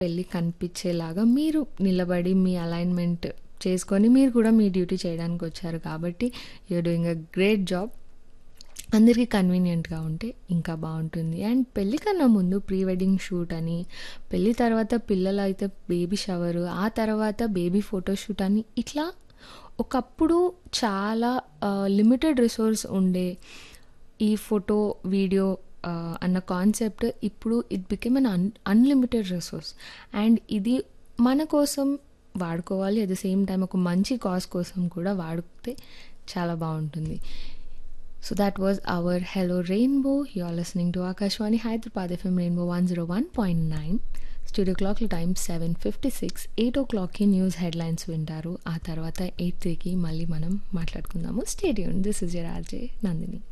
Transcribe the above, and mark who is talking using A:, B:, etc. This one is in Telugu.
A: వెళ్ళి కనిపించేలాగా మీరు నిలబడి మీ అలైన్మెంట్ చేసుకొని మీరు కూడా మీ డ్యూటీ చేయడానికి వచ్చారు కాబట్టి you are doing a great job అందరికీ కన్వీనియంట్గా ఉంటే ఇంకా బాగుంటుంది అండ్ పెళ్ళి కన్నా ముందు ప్రీ వెడ్డింగ్ షూట్ అని పెళ్ళి తర్వాత పిల్లలు అయితే బేబీ షవరు ఆ తర్వాత బేబీ ఫోటోషూట్ అని ఇట్లా ఒకప్పుడు చాలా లిమిటెడ్ రిసోర్స్ ఉండే ఈ ఫోటో వీడియో అన్న కాన్సెప్ట్ ఇప్పుడు it became an an unlimited resource and ఇది మన కోసం వాడుకోవాలి అట్ ద సేమ్ టైం ఒక మంచి కాజ్ కోసం కూడా వాడితే చాలా బాగుంటుంది so that was our Hello Rainbow. You're listening to Akashwani Hyderabad FM Rainbow 101.9. Studio క్లాక్ల time seven fifty six eight o క్లాక్కి న్యూస్ హెడ్లైన్స్ వింటారు ఆ తర్వాత ఎయిట్ త్రీకి మళ్ళీ మనం మాట్లాడుకుందాము stadium this is your RJ Nandini